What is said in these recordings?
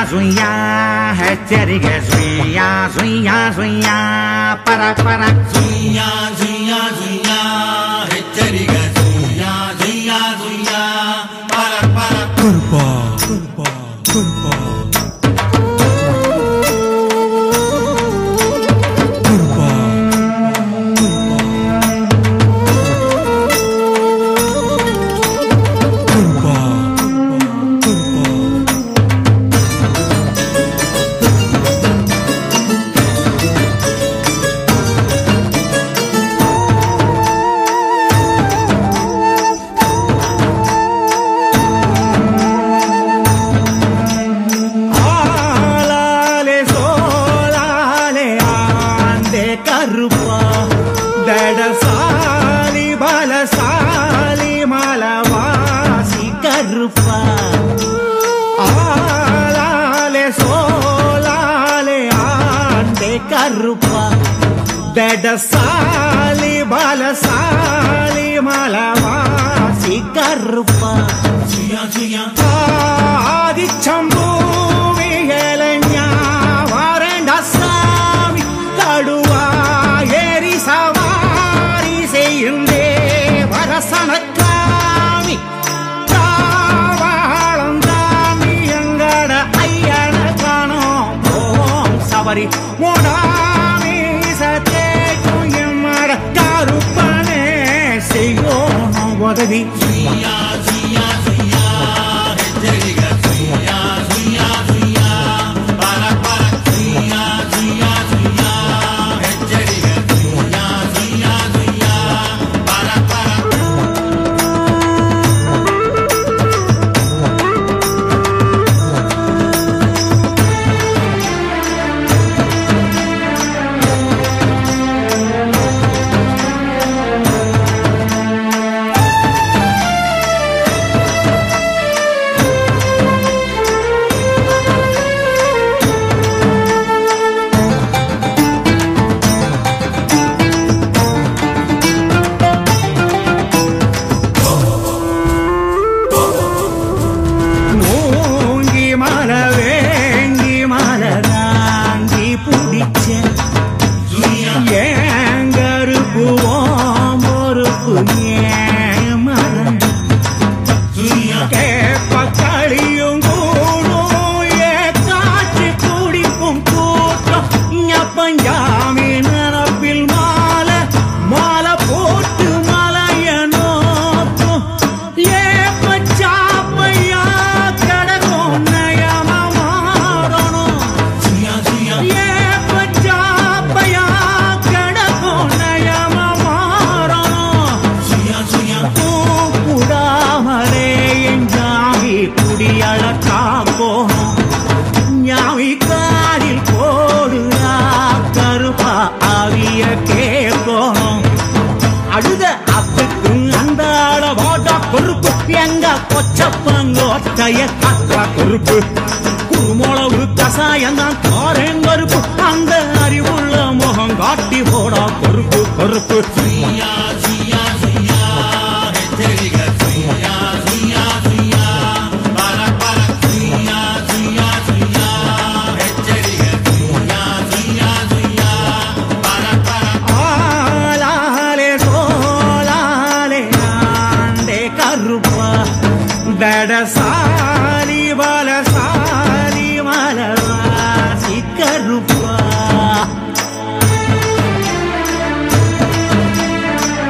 சுய்யா ஹெச்சரிக சுய்யா சுய்யா சுய்யா பர பர சுய்யா சுய்யா சுய்யா எச்சரிக சுய்யா சுய்யா சுய்யா பர பர கருப்பா கருப்பா கருப்பா கருப்பா கருப்பா கருப்பா ஆலாலே சோலாலே ஆண்டே கருப்பா தடசாலி பலசாலி மலவாசி கருப்பா ஆலாலே சோலாலே ஆண்டே கருப்பா தடசாலி பலசாலி மலவாசி கருப்பா சுய்யா சுய்யா ஆதிச்சம்பூவிகளஞா வரண்ட சாமி கடுவா ஏறி சவாரி செய்யும் தேவரசனக்காமி தாவாளம் தாமி எங்கட ஐயன காணோம் ஓம் சபரி மோடாமி சத்தேக்கும் எம்மட கருப்பனே செய்யோம் உதவி சுய்யா சுய்யா சுய்யா எச்சரிக சுய்யா சுய்யா சுய்யா பர பர சுய்யா சுய்யா சுய்யா எச்சரிக சுய்யா சுய்யா சுய்யா பர பர மூங்கி மல வேங்கி மல தாங்கி பிடிச்ச சுய்யா ஏங்கருப்பு ஓம் பொறுப்பு ஏன் மரம் சுய்யா கேப்ப களியும் கூடும் ஏ காட்சி குடிப்பும் கூட்டம் பஞ்சாமி நிரப்பில் மாலை மாலை போட்டு மலைய நோக்கும் ஏ பச்சாப்பையா கடக்கும் நயமா மாறணும் சுய்யா சுய்யா ஏ பச்சாப்பையா கடக்கும் நயமா மாறணும் சுய்யா சுய்யா கூடாமலே என் ஜாமி குடியளக்கா போகும் ஞாமி காரில் போடுடா கருப்பா ஆவிய கேட்கும் அழுத அப்புக்கு அந்த போட்டா பொறுப்பு எங்க கொச்சப்பங்கோட்டைய கத்தா பொறுப்பு குருமளவு கசாயம் தான் காரங்கருப்பு அந்த அறிவுள்ள முகம் காட்டி போடா பொறுப்பு பொறுப்பு சுய்யா சுய்யா சுய்யா எச்சரிக சுய்யா சுய்யா சுய்யா பர பர சுய்யா சுய்யா சுய்யா எச்சரிக சுய்யா சுய்யா சுய்யா பர பர ஆலாலே சோலாலே ஆண்டே கருப்பா தடசாலி பலசாலி மலவாசி கருப்பா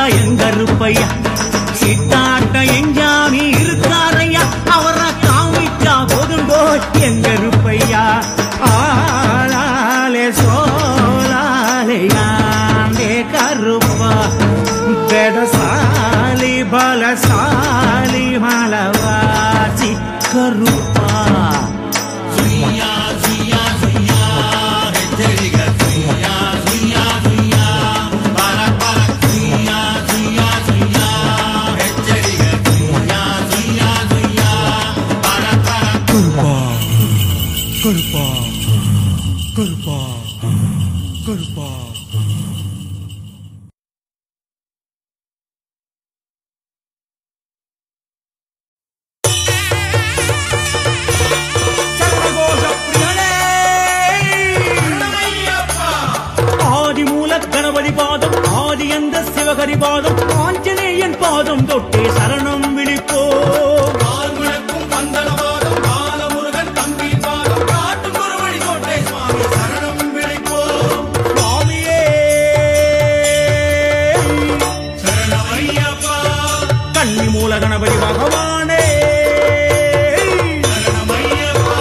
எங்க இருப்பையா சித்தாட்ட எஞ்சாமி இருக்காரையா அவரை காமிச்சா போதும் போய் எங்க இருப்பையா ஆளாலே சோலாலே யாண்டே கருப்பா பெடசாலி பலசாலி மலவாசி கருப்பா சுய்யா சுய்யா சுய்யா ஹெச்சரிக சுய்யா சுய்யா சுய்யா பரக் பரக் சுய்யா சுய்யா சுய்யா ஹெச்சரிக சுய்யா சுய்யா சுய்யா பரக் பரக் கருப்பா கருப்பா கருப்பா கருப்பா ஆதிமூல கணபதி பாதம் ஆதி அந்த சிவகரி பாதம் ஆஞ்சநேயன் பாதம் தொட்டே சரணம் விழிப்போ ஆர்முழக்கும் பந்தனவாதம் பாலமுருகன் தம்பி பாதம் காட்டும் குருவழி கோட்டை சுவாமி சரணம் விழிப்போம் சுவாமியே சரணமையப்பா கன்னி மூல கணபதி பகவானே சரணமையப்பா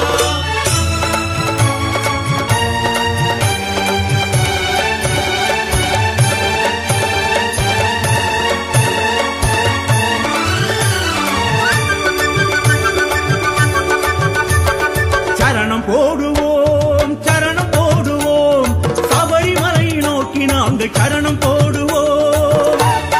சரணம் போடுவோம் சரணம் போடுவோம் சபரிமலை நோக்கி நாங்கள் சரணம் போடுவோம்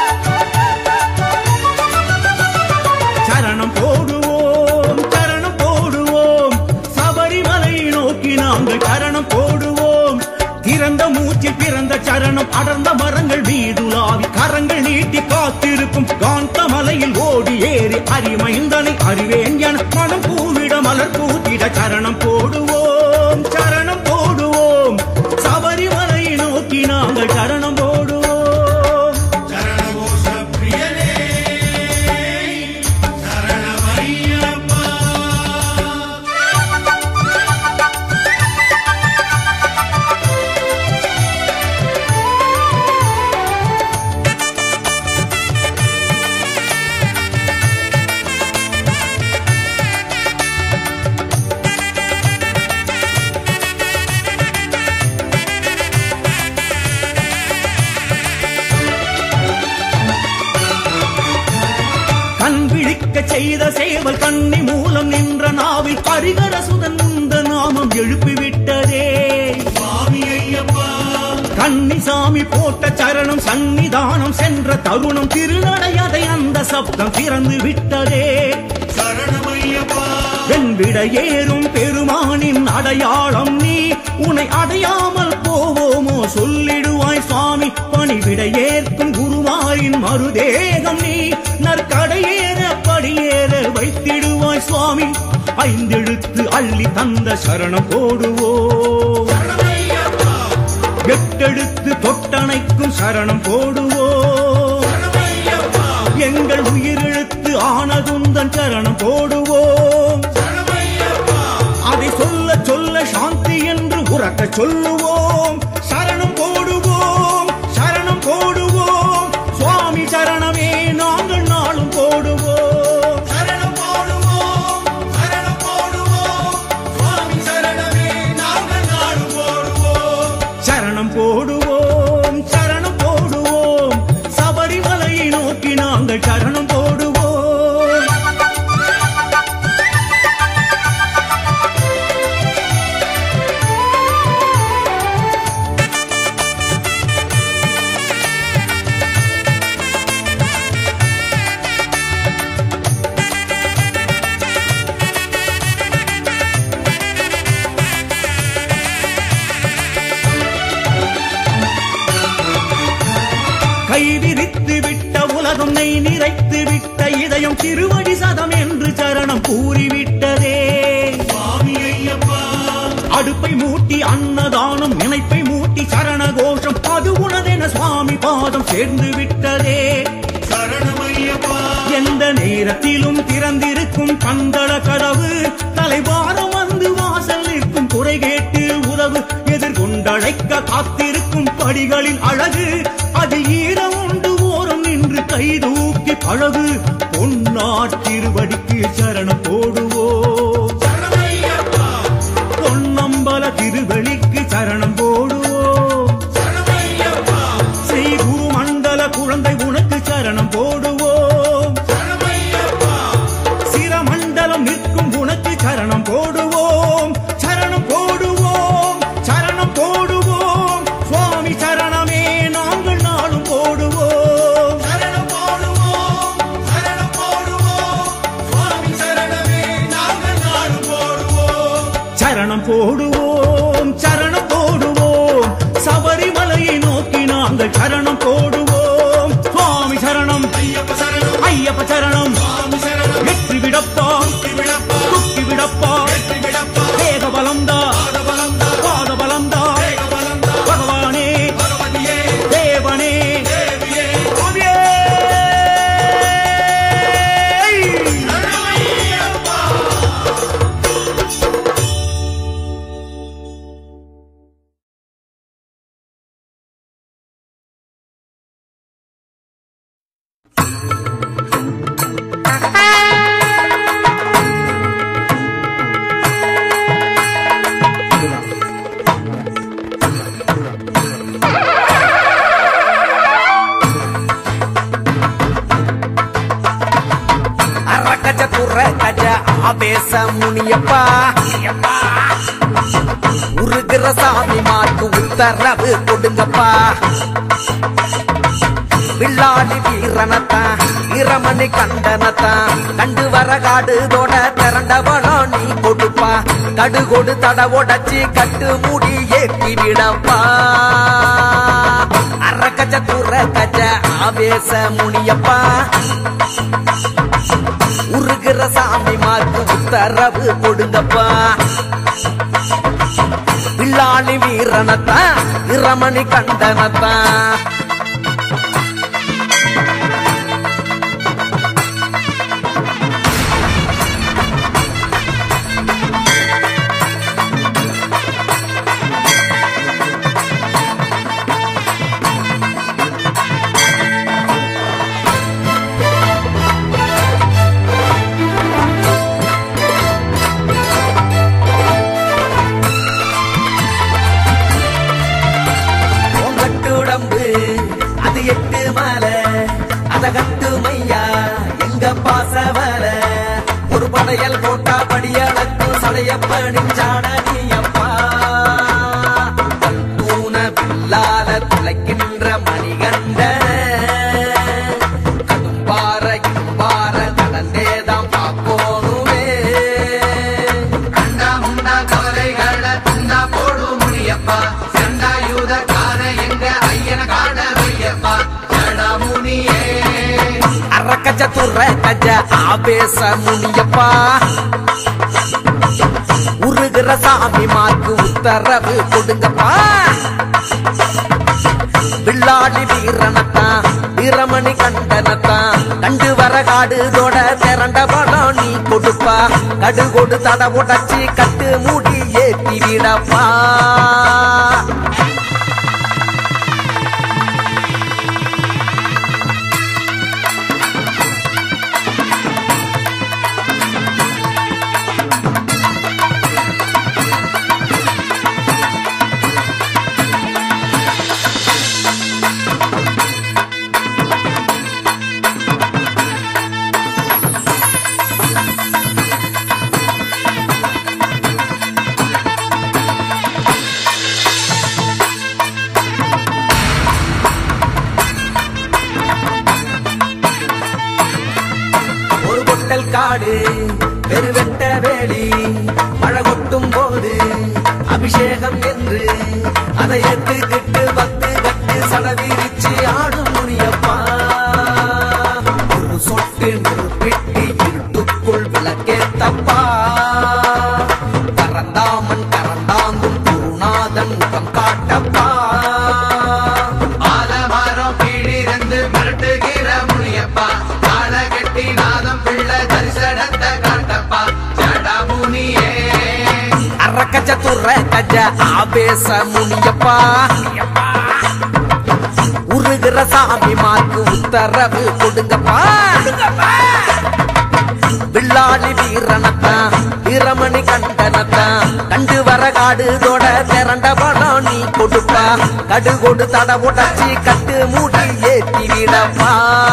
சரணம் போடுவோம் சரணம் போடுவோம் சபரிமலை நோக்கி நாங்கள் சரணம் போடுவோம் திறந்த மூச்சில் பிறந்த சரணம் அடர்ந்த மரங்கள் வீடுலாவி கரங்கள் நீட்டி காத்திருக்கும் காந்த மலையில் ஓடி ஏறி அறிமைந்தனை அறிவேன் என மனம் பூவிட மலர் பூத்திட சரணம் போடுவோம் சரணம் போடுவோம் சபரிமலை நோக்கி நாங்கள் சரணம் போடுவோம் சரணகோஷ பிரியனே சரணமையப்பா கண் விழிக்க செய்த சேவல் கண்ணி மூலம் நின்ற நாவில் பரிகரசுதன் முந்த நாமம் எழுப்பிவிட்டதே சுவாமி ஐயப்பா கண்ணி சாமி போட்ட சரணம் சன்னிதானம் சென்ற தருணம் திருநடையதை அந்த சப்தம் திறந்து விட்டதே சரணமையப்பா வெண்விட ஏறும் பெருமானின் அடையாளம் நீ உன்னை அடையாமல் போவோமோ சொல்லிடுவாய் சுவாமி பணிவிட ஏற்கும் குருவாயின் மறுதேகம் நீ நற்கடையேற படியேற வைத்திடுவாய் சுவாமி ஐந்தெழுத்து அள்ளி தந்த சரணம் போடுவோம் சரணமையப்பா எட்டெடுத்து தொட்டணைக்கும் சரணம் போடுவோம் சரணமையப்பா எங்கள் உயிரெழுத்து ஆனதுந்தன் சரணம் போடுவோம் சரணமையப்பா அதை சொல்ல சொல்ல சாந்தி என்று உறக்க சொல்லுவோம் சரணம் போடுவோம் சரணம் போடுவோம் சுவாமி சரணமே நாங்கள் நாளும் போடுவோம் சரணம் போடுவோம் சரணம் போடுவோம் சுவாமி சரணமே நாங்கள் நாடு போடுவோம் சரணம் போடுவோம் சரணம் போடுவோம் சபரிமலையை நோக்கி நாங்கள் சரணம் போடுவோம் கை விரித்து விட்ட உலகம் நெய் நிறைத்து விட்ட இதயம் திருவடி சதம் என்று சரணம் கூறிவிட்டதே சுவாமி ஐயப்பா அடுப்பை மூட்டி அன்னதானம் நினைப்பை மூட்டி சரண கோஷம் அது உனதென சுவாமி பாதம் சேர்ந்து விட்டதே சரணமையப்பா எந்த நேரத்திலும் திறந்திருக்கும் கந்தள கதவு தலைவாரம் வந்து வாசல் நிற்கும் குறை கேட்டு உறவு எதிர்கொண்டழைக்க காத்திருக்கும் படிகளின் அழகு அது ஈரம் உண்டு ஓரம் நின்று கை தூக்கி பழகு பொன்னாட்டிருவடிக்கு சரணம் போடுவோம் சரணமையப்பா பொன்னம்பல திருவெளிக்கு சரணம் போடுவோம் சரணமையப்பா ஸ்ரீ குரு மண்டல குழந்தை உனக்கு சரணம் போடுவோம் சரணமையப்பா சிரமண்டலம் நிற்கும் உனக்கு சரணம் போடுவோம் சரணம் போடுவோம் சரணம் போடுவோம் சுவாமி சரணமே நாங்கள் நாளும் போடுவோம் சரணம் போடுவோம் சரணம் போடுவோம் சுவாமி சரணமே நாங்கள் நாடும் போடுவோம் சரணம் போடுவோம் சரணம் போடுவோம் சபரிமலையை நோக்கி நாங்கள் சரணம் போடுவோம் சுவாமி சரணம் ஐயப்ப சரணம் ஐயப்ப சரணம் சுவாமி சரணம் வெற்றி விடப்பா வெற்றி விடப்பா துக்கி விடப்பா வெற்றி விடப்பா வேக பலம்தா பாத பலந்தா பாத பலம்தா வேக பலந்தா பகவானே பகவதியே தேவனே தேவியே சுவாமியே! சரணமையப்பா அரக்கஜ குற கஜ ஆவேச முனியப்பா உருகிற சாமி மார்க்கு உத்தரவு கொடுங்கப்பா வில்லாடி வீரனத்தான் இரமணி கண்டனத்தான் கண்டு வர காடுதோட திரண்டவனோ நீ கொடுப்பா கடுகொடு தட உடச்சி கட்டு மூடி ஏற்றி விடப்பா அரக்கஜ குற கஜ ஆவேச முனியப்பா உருகிற சாமி மார்க்கு உத்தரவு கொடுங்கப்பா பிள்ளாளி வீரனத்தான் இரமணி கண்டனத்தான் உன் கட்டுடம்பு அது எட்டு மலை அத கட்டு மையா எங்க பாசவல ஒரு படையல் போட்டா படியளக்கு சடையப்பணிஞ்சான நீயப்பா தூண பில்லால துளைக்கின்ற மணிகண்ட கடும்பார இம்பார கடந்தேதான் பாக்கோணுமே கண்டா முண்டா கவலைகள துண்டா போடு முடியப்பா செண்டாயுத கார எங்க ஐயன காட வையப்பா ஜடமுனியே அரக்கஜ துற கஜ ஆவேச முனியப்பா உருகிற சாமி மார்க்கு உத்தரவு கொடுங்கப்பா வில்லாடி வீரனத்தான் வீரமணி கண்டனத்தான் கண்டு வர காடுதோட திரண்ட பணம் நீ கொடுப்பா கடுகொடு தட உடச்சி கட்டு மூடி ஏற்றி விடப்பா ஒரு பொட்டல் காடு பெருவெட்ட வேலி மழை கொட்டும் போது அபிஷேகம் என்று அதை ஏத்துக்கிட்டு பத்து கட்டு சடவிரிச்சு ஆடும் முனியப்பா ஒரு சொட்டு நெருப்பிட்டு இருட்டுக்குள் விளக்கேத்தப்பா கரந்தாமன் கரந்தாங்கும் குருநாதன் முகம் காட்டப்பா ஆலமரம் கீழிருந்து மிரட்டுகிற முனியப்பா கால கெட்டி நாதம் பிள்ளை தரிசனத்தை காட்டப்பா ஜடமுனியே அரக்கஜ துற கஜ ஆவேச முனியப்பா உருகிற வீரசாமி மார்க்கு உத்தரவு கொடுங்கப்பா வில்லாளி வீரனத்தான் வீரமணி கண்டனத்தான் கண்டு வர காடு தோட திரண்ட படம் நீ கொடுப்பா கடு கொடு தட உடச்சி கட்டு மூடி ஏத்தி விடப்பா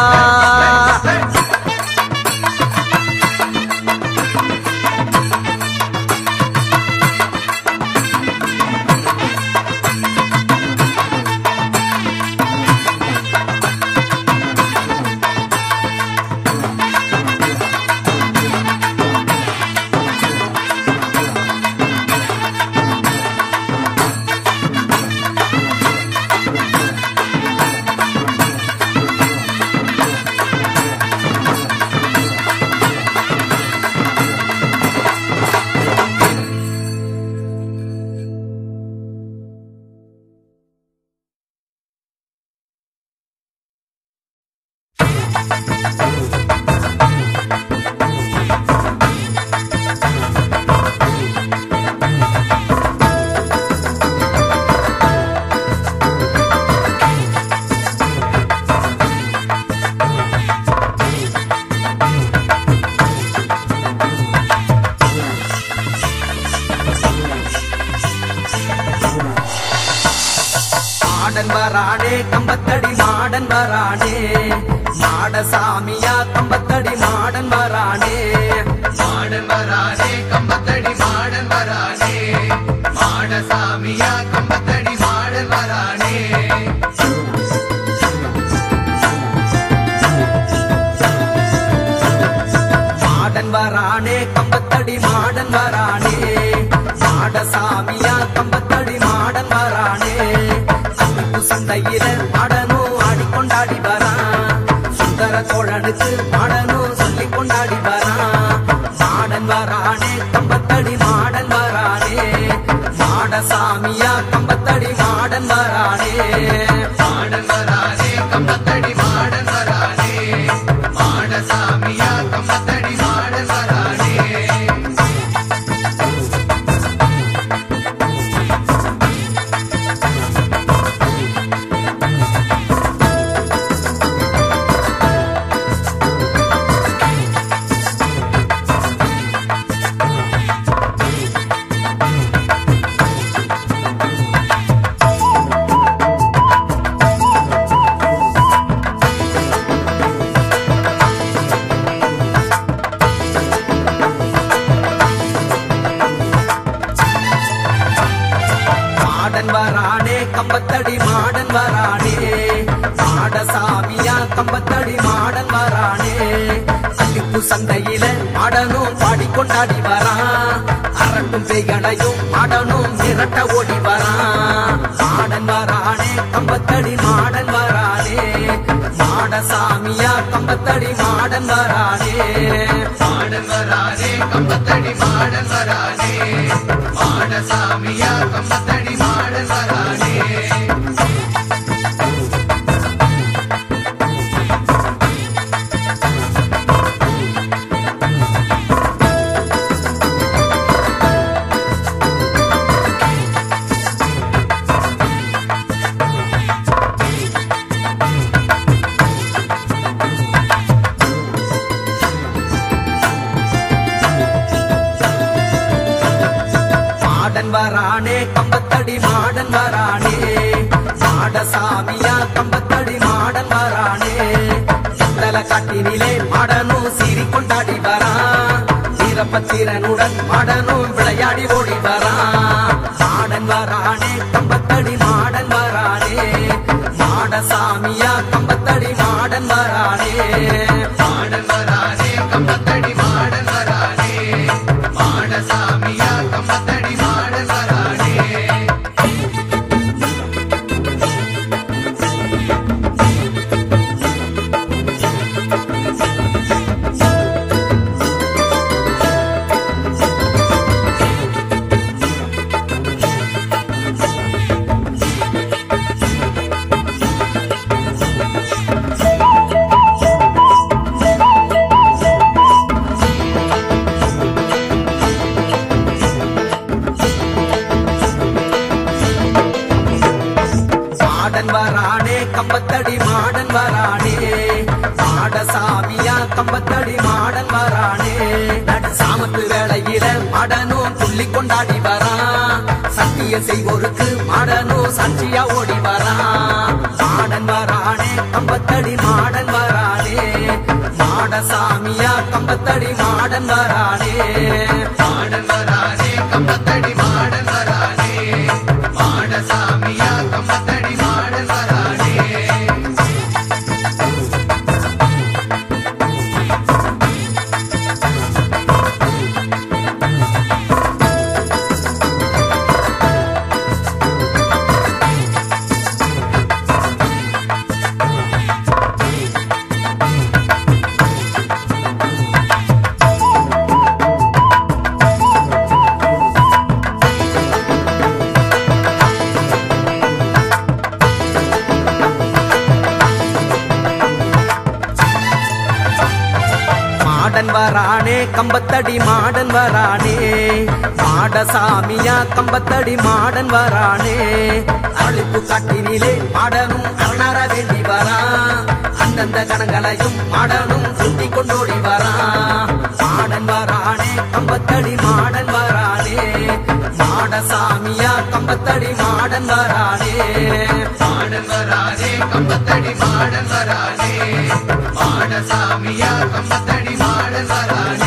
மாடன் வரானே கம்பத்தடி மாடன் வரானே மாடசாமியா கம்பத்தடி மாடன் வரானே மாடன் வரானே கம்பத்தடி மாடன் வரானே மாடசாமியா கம்பத்தடி மாடன் வரானே மாடன் வரானே கம்பத்தடி மாடன் வரானே மாடசாமியா கம்பத்தடி மாடன் வரானே அன்பு சந்தையில மாடனும் ஆடிக்கொண்டாடி வரான் சுந்தர சோழனுக்கு மாடனும் சொல்லி கொண்டாடி வரான் மாடன் வரானே கம்பத்தடி மாடன் வரானே மாடசாமியா கம்பத்தடி மாடன் வரானே மாடன் வரானே கம்பத்தடி மாடன் வரானே மாடசாமியா கம்பத்தடி மாடன் வரானே மாடன் வரானே கம்பத்தடி மாடன் வரானே மாடசாமியா கம்பத்தடி மாடன் வரானே அள்ளிப்பு சந்தையில மாடனும் பாடிக்கொண்டாடி வரான் அரட்டும் பேய்களையும் மாடனும் மிரட்ட ஓடி வரான் மாடன் வரானே கம்பத்தடி மாடன் வரானே மாடசாமியா கம்பத்தடி மாடன் வரானே மாடன் வரானே கம்பத்தடி மாடன் வரானே மாடசாமியா கம்பத்தடி மாடன் வரானே மாடன் வரானே கம்பத்தடி மாடன் வரானே மாடசாமியா கம்பத்தடி மாடன் வரானே சித்தல காட்டினிலே மாடனும் சீறி கொண்டாடி வரான் வீரபத்திரனுடன் மாடனும் விளையாடி ஓடி வரான் மாடன் வரானே கம்பத்தடி மாடன் வரானே மாடசாமியா கம்பத்தடி மாடன் வரானே மாடன் வரானே கம்பத்தடி மாடன் வரானே மாடசாமியா கம்பத்தடி மாடன் வரானே மாடன் வரானே கம்பத்தடி மாடன் வரானே மாடசாமியா கம்பத்தடி மாடன் வரானே நடு சாமத்து வேளையில மாடனும் துள்ளி கொண்டாடி வரான் சத்திய செய்வோருக்கு மாடனும் சாட்சியா ஓடி வரான் மாடன் வரானே கம்பத்தடி மாடன் வரானே மாடசாமியா கம்பத்தடி மாடன் வரானே மாடன் வரானே கம்பத்தடி மாடன் வரானே மாடசாமியா கம்பத்தடி மாடன் வரானே மாடன் வரானே கம்பத்தடி மாடன் வரானே மாடசாமியா கம்பத்தடி மாடன் வரானே அழிப்பு காட்டினிலே மாடனும் அரணர வேண்டி வரான் அந்தந்த கணங்களையும் மாடனும் சுத்தி கொண்டோடி வரான் மாடன் வரானே கம்பத்தடி மாடன் வரானே மாடசாமியா கம்பத்தடி மாடன் வரானே மாடன் வரானே கம்பத்தடி மாடன் வரானே மாடசாமியா கம்பத்தடி மாடன் வரானே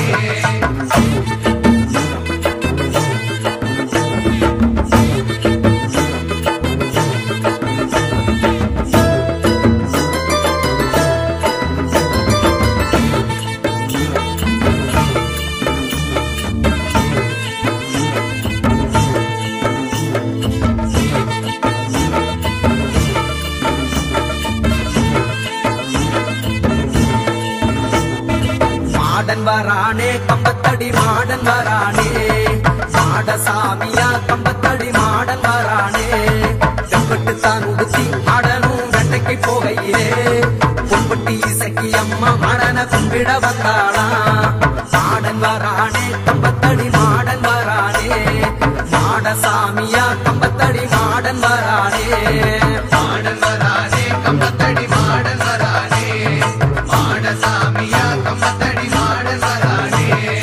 மாடன் வரானே கம்பத்தடி மாடன் வரானே மாடசாமியா கம்பத்தடி மாடன் வரானே செம்பட்டு தான் உடுத்தி மாடனும் வேட்டைக்கு போகையிலே பொன்பட்டி இசைக்கு அம்மா மாடன கும்பிட வந்தாளா மாடன் வரானே கம்பத்தடி மாடன் வரானே மாடசாமியா கம்பத்தடி மாடன் வரானே மாடன் வரானே கம்பத்தடி மாடன் வரானே மாடசாமியா கம்பத்தடி மாடன் வரானே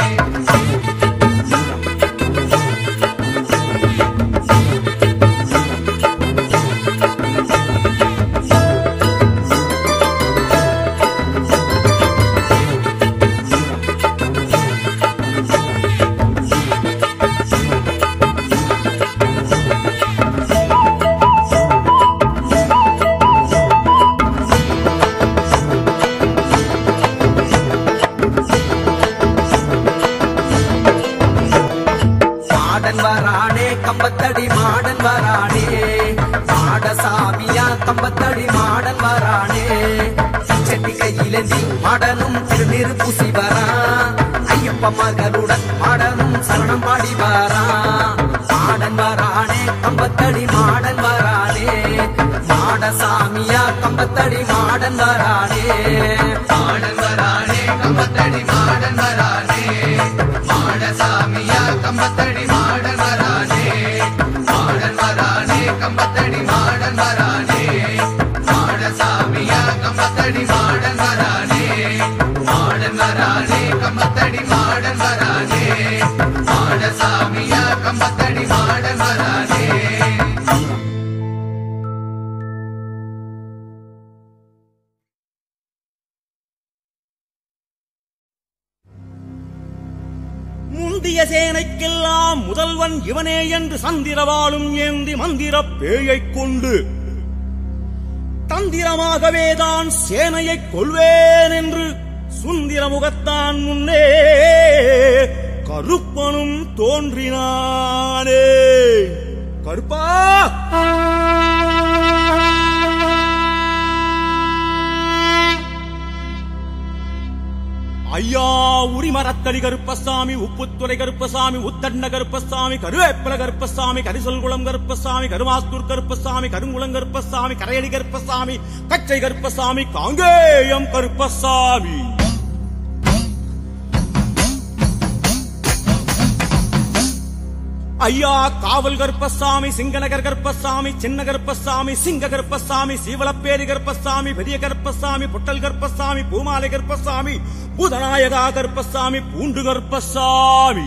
மாடன் வரானே கம்பத்தடி மாடன் வரானே மாடசாமியா கம்பத்தடி மாடன் வரானே செட்டி கையிலேந்தி மாடனும் திருநீர் பூசி வரான் ஐயப்ப மகளுடன் மாடனும் சரணம் பாடி வரான் மாடன் வரானே கம்பத்தடி மாடன் வரானே மாடசாமியா கம்பத்தடி மாடன் வரானே மாடன் வரானே கம்பத்தடி மாடன் வரானே மாடசாமியா கம்பத்தடி மாடன் வரானே மாடன் வரானே கம்பத்தடி மாடன் வரானே மாடசாமியா கம்பத்தடி மாடன் வரானே மாடன் வரானே கம்பத்தடி மாடன் வரானே மாடசாமியா கம்பத்தடி மாடன் வரானே முந்திய சேனைக்கெல்லாம் முதல்வன் இவனே என்று சந்திரவாளும் ஏந்தி மந்திர பேயைக் கொண்டு தந்திரமாகவேதான் சேனையைக் கொள்வேன் என்று சுந்திர முகத்தான் முன்னே கருப்பனும் தோன்றினானே கருப்பா ஐயா உரிமரத்தடி கருப்பசாமி உப்புத்துறை கருப்பசாமி உத்தண்ண கருப்பசாமி கருவேப்பல கருப்பசாமி கரிசொல்குளம் கருப்பசாமி கருமாஸ்தூர் கருப்பசாமி கருங்குளம் கருப்பசாமி கரையடி கருப்பசாமி கச்சை கருப்பசாமி காங்கேயம் கருப்பசாமி ஐயா காவல் கருப்பசாமி சிங்கநகர் கருப்பசாமி சின்ன கருப்பசாமி சிங்க கருப்பசாமி சீவலப்பேரி கருப்பசாமி பெரிய கருப்பசாமி பொட்டல் கருப்பசாமி பூமாலை கருப்பசாமி பூதநாயகா கருப்பசாமி பூண்டு கருப்பசாமி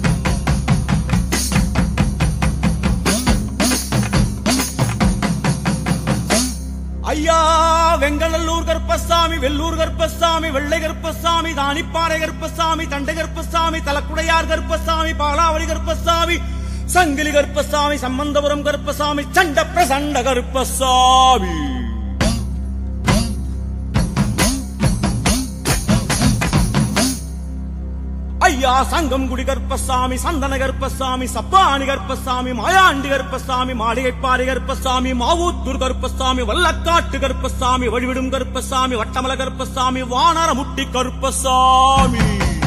ஐயா வெங்கநல்லூர் கருப்பசாமி வெள்ளூர் கருப்பசாமி வெள்ளை கருப்பசாமி தானிப்பாறை கருப்பசாமி தண்டை கருப்பசாமி தலக்குடையார் கருப்பசாமி பாலாவளி கருப்பசாமி சங்கிலி கருப்பசாமி சம்பந்தபுரம் கருப்பசாமி சண்ட பிரசண்ட கருப்பசாமி ஐயா சங்கம்குடி கருப்பசாமி சந்தன கருப்பசாமி சப்பானி கருப்பசாமி மாயாண்டி கருப்பசாமி மாளிகைப்பாறை கருப்பசாமி மாவூத்தூர் கருப்பசாமி வல்லக்காட்டு கருப்பசாமி வழிவிடும் கருப்பசாமி வட்டமல கருப்பசாமி வானரமுட்டி கருப்பசாமி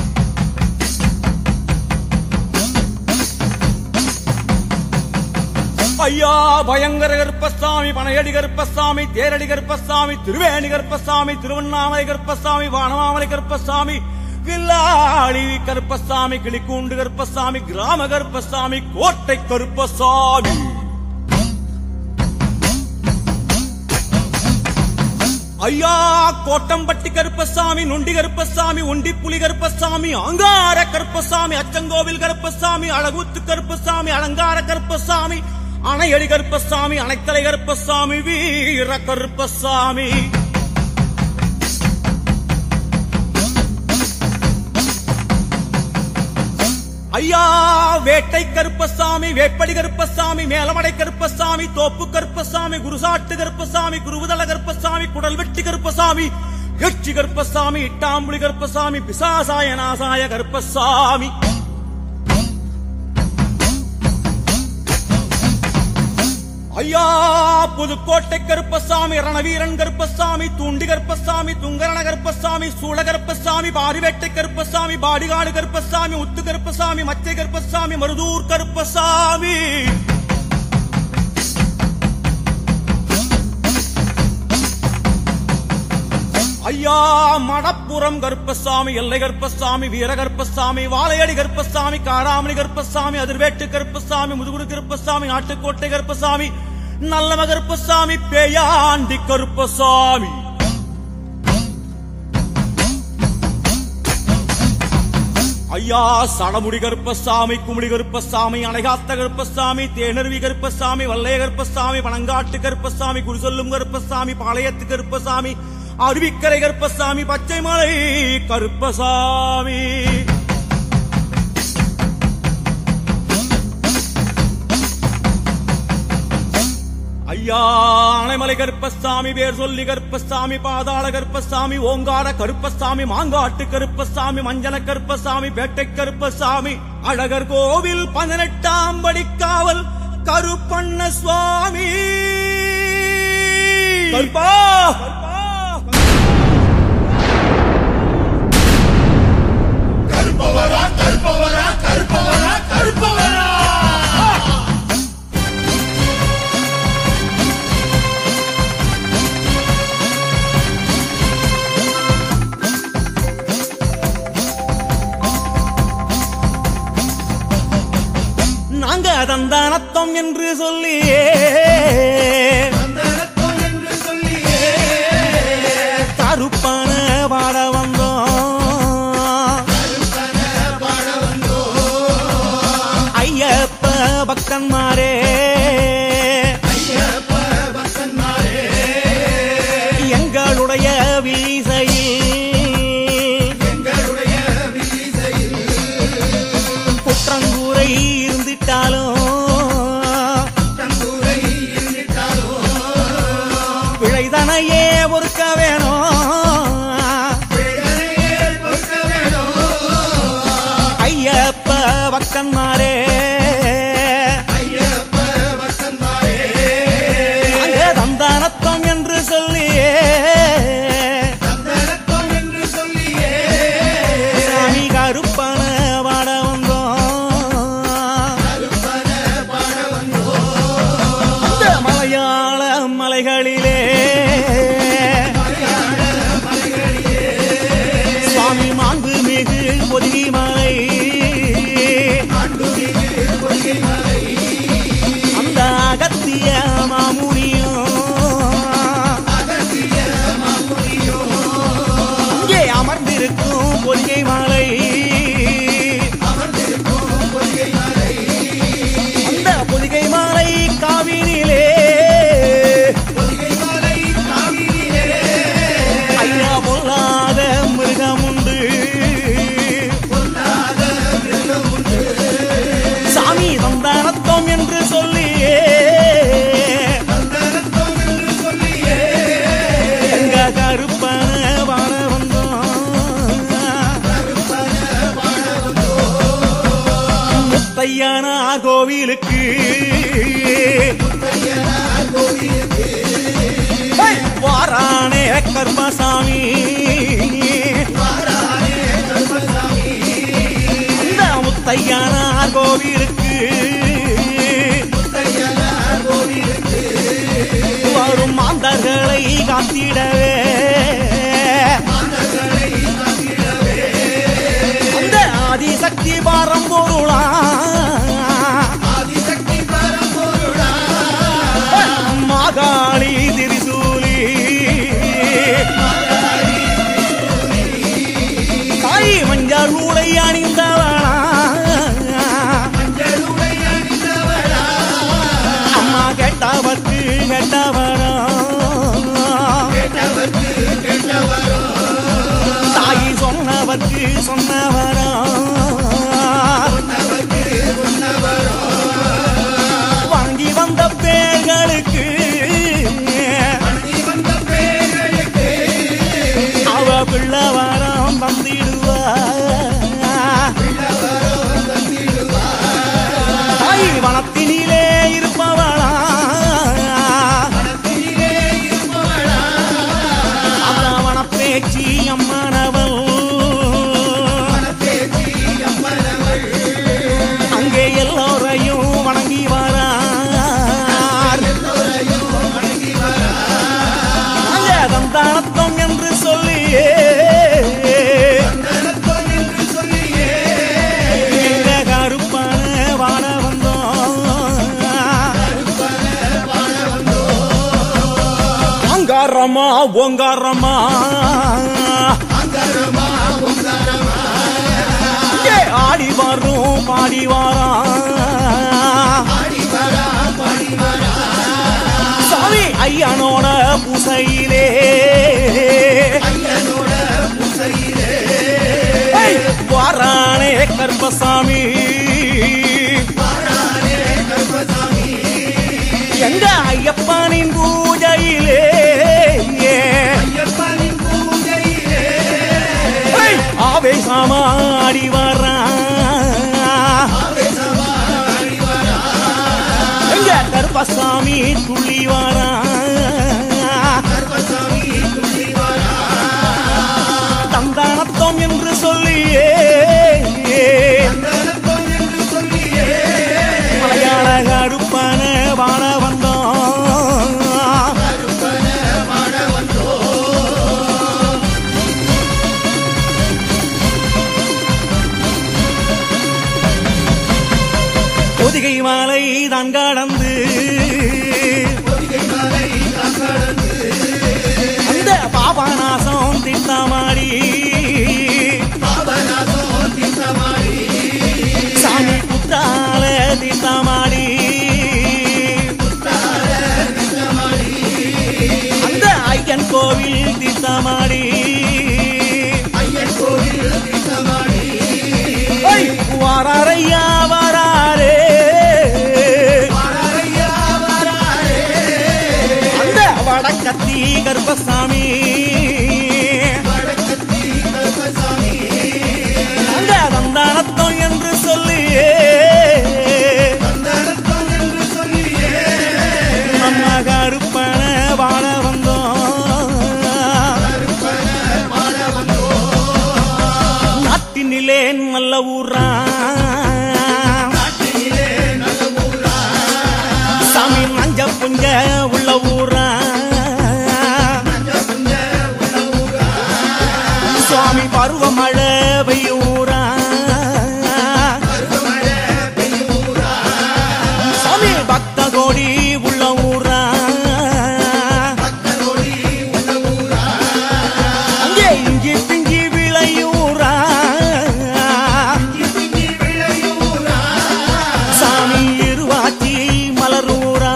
ஐயா பயங்கர கருப்பசாமி பனையடி கருப்பசாமி தேரடி கருப்பசாமி திருவேணி கருப்பசாமி திருவண்ணாமலை கருப்பசாமி வானமாமலை கருப்பசாமி வில்லாளி கருப்பசாமி கிளிக்கூண்டு கருப்பசாமி கிராம கருப்பசாமி கோட்டை கருப்பசாமி ஐயா கோட்டம்பட்டி கருப்பசாமி நொண்டி கருப்பசாமி ஒண்டி புலி கருப்பசாமி அங்கார கருப்பசாமி அச்சங்கோவில் கருப்பசாமி அழகுத்து கருப்பசாமி அலங்கார கருப்பசாமி அணையடி கருப்பசாமி அணைத்தலை கருப்பசாமி வீர கருப்பசாமி ஐயா வேட்டை கருப்பசாமி வேப்படி கருப்பசாமி மேலமடை கருப்பசாமி தோப்பு கருப்பசாமி குருசாட்டு கருப்பசாமி குருவுதல கருப்பசாமி குடல் வெட்டி கருப்பசாமி எச்சி கருப்பசாமி இட்டாம்புலி கருப்பசாமி பிசாசாய நாசாய கருப்பசாமி ஐயா புதுக்கோட்டை கருப்பசாமி ரணவீரன் கருப்பசாமி தூண்டி கருப்பசாமி துங்கரண கருப்பசாமி சூள கருப்பசாமி பாரிவேட்டை கருப்பசாமி பாடிகாடு கருப்பசாமி உத்து கருப்பசாமி மச்சை கருப்பசாமி மருதூர் கருப்பசாமி ஐயா மடப்புறம் கருப்பசாமி எல்லை கருப்பசாமி வீர கருப்பசாமி வாழையடி கருப்பசாமி காராமணி கருப்பசாமி அதிர்வேட்டு கருப்பசாமி முதுகுடு கருப்பசாமி நாட்டுக்கோட்டை கருப்பசாமி நல்லம கருப்பசாமி பேயாண்டி கருப்பசாமி ஐயா சடமுடி கருப்பசாமி குமுடி கருப்பசாமி அணைகாத்த கருப்பசாமி தேனருவி கருப்பசாமி வல்லைய கருப்பசாமி பனங்காட்டு கருப்பசாமி குருசொல்லும் கருப்பசாமி பாளையத்து கருப்பசாமி அருவிக்கரை கருப்பசாமி பச்சை மலை கருப்பசாமி ஐயா அணைமலை கருப்பசாமி பேர் சொல்லி கருப்பசாமி பாதாள கருப்பசாமி ஓங்கார கருப்பசாமி மாங்காட்டு கருப்பசாமி மஞ்சன கருப்பசாமி பேட்டை கருப்பசாமி அழகர் கோவில் பதினெட்டாம் படிக்காவல் கருப்பண்ண சுவாமி கருப்பா கருப்பவரா கருப்பவரா கருப்பவரா கருப்பவரா நாங்க தந்தானத்தம் என்று சொல்லி சந்தனத்தம் என்று சொல்லியே கருப்பான பாட வந்தோம் பாட வந்தோ ஐயப்ப பக்தன்மாரே ஐயப்ப பக்தன்மாரே எங்களுடைய வீசையில் எங்களுடைய வீசையில் குற்றங்கூரை இருந்துட்டாலும் தங்கூரை இருந்திட்டாலோ பிழைதனையே பொறுக்க வேணும் பிழைகளையே பொறுக்க வேணும் ஐயப்ப பக்தன்மாரே ஐயப்ப பக்தன்மாரே நாங்க தந்தானத்தம் என்று சொல்லியே சந்தனத்தம் என்று சொல்லியே சாமி கருப்பன பாட வந்தோம் கருப்பன பாட வந்தோ அந்த மலையாள மலைகளிலே சுவாமி மாண்பு மிகு பொதிகை மலை கருப்பன வாழ வந்தோம் முத்தையனா கோவிலுக்கு ஹை! வாரானே கர்மசாமி இந்த முத்தையனா கோவிலுக்கு வரும் மாந்தர்களை காத்திடவே அந்த ஆதிசக்தி பாரம்பொருளா மாகாளி திரிசூலி தாய் மஞ்சள் ஊடை அணிந்தவளா அம்மா கேட்டவர்க்கு கேட்டவரா தாய் சொன்னவர்க்கு சொன்னவரா வாங்கி வந்த பேர்களுக்கு அவ பிள்ளை வரம் தந்திடுவா தாய் வனத்தினிலே இருப்பவளா அந்த வனப்பேச்சி அம்மனவள் அங்கே எல்லோரையும் வணங்கி வரார் அங்கே தந்தானத்தம் என்று சொல்லியே எங்க கருப்பான வாழ வந்தோம் அங்காரமா ஓங்காரமா இங்கே ஆடி வரும் பாடி வாரா சாமி ஐயனோட பூசையிலே ஐ, வாரானே கர்ப்பசாமி எங்க ஐயப்பனின் பூஜையிலே ஐ, ஆவேசமாடி வரா எங்க கருப்பசாமி துள்ளி வரா தந்தானத்தம் என்று சொல்லியே மலையாள கருப்பன வாழ வந்தோம் பொதிகை மாலை தான் கடந்து அந்த பாபநாசம் திட்டமாடி சாமி குத்தால திட்டமாடி அந்த ஐயன் கோவில் திட்டமாடி ஐ, வாராரையா வராரே அந்த வடக்கத்தி கர்ப்பசாமி அந்த வந்தானத்தம் என்று சொல்லியே நம்ம கருப்பன வாழ வந்தோம் நாட்டினிலே நல்ல ஊரா சாமி நஞ்ச புஞ்ச உள்ள ஊரா சுவாமி பருவமழை பெய்யூரா சாமி பக்த கோடி உள்ள ஊரா அங்கே இஞ்சி பிஞ்சி விளையூரா சாமி இருவாச்சி மலரூரா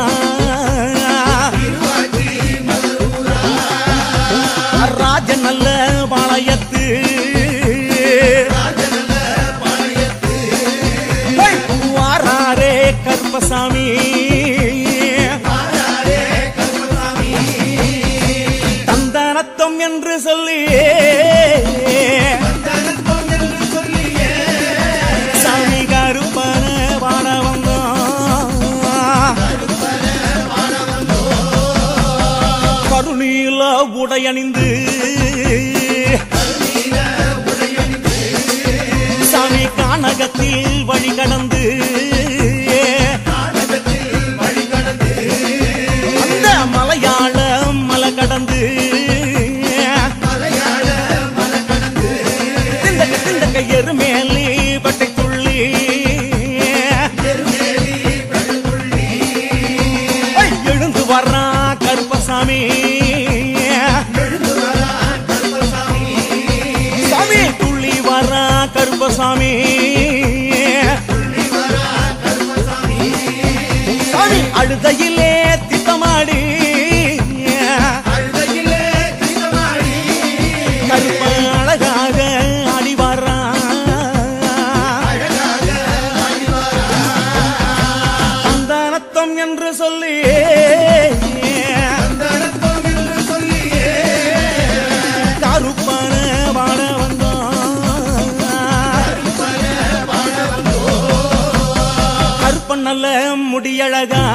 ராஜ நல்ல பாளையத்து சந்தானத்தம் என்று சொல்லி தனத்தம் என்று சொல்லியே சாமி கருப்பன பாட வந்தான் கருணீல உடையணிந்து சாமி கானகத்தில் வழி கடந்து அந்த மலையாள மலை கடந்து திண்டக்க திண்டக்க எருமேலி பட்டை துள்ளி ஐ, எழுந்து வர்றான் கருப்பசாமி சாமி துள்ளி வர்றான் கருப்பசாமி சாமி அழுதையிலே திட்டமாடி அழுதையிலே தீனமாடி கருப்ப அழகாக ஆடி வர்றான் சந்தானத்தம் என்று சொல்லி தனத்தம் என்று சொல்லியே கருப்பன வாட வந்தான் கருப்பன் நல்ல முடியழகா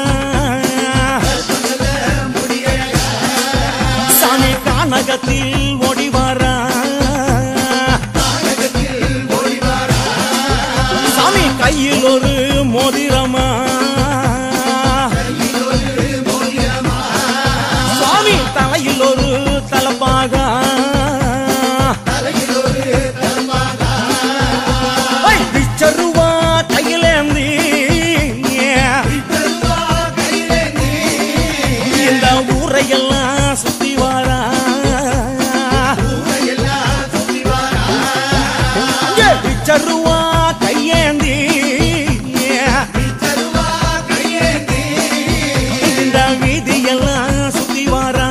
சாமி கானகத்தில் ஓடி வாரா சாமி கையில் ஒரு மோதிரமா சாமி தலையில் ஒரு தலப்பாக பிச்சருவா கையிலேந்தி இந்த ஊரையெல்லாம் சுத்தி வாரா இங்கே பிச்சருவா கையேந்தி இந்த வீதியெல்லாம் சுத்தி வாரா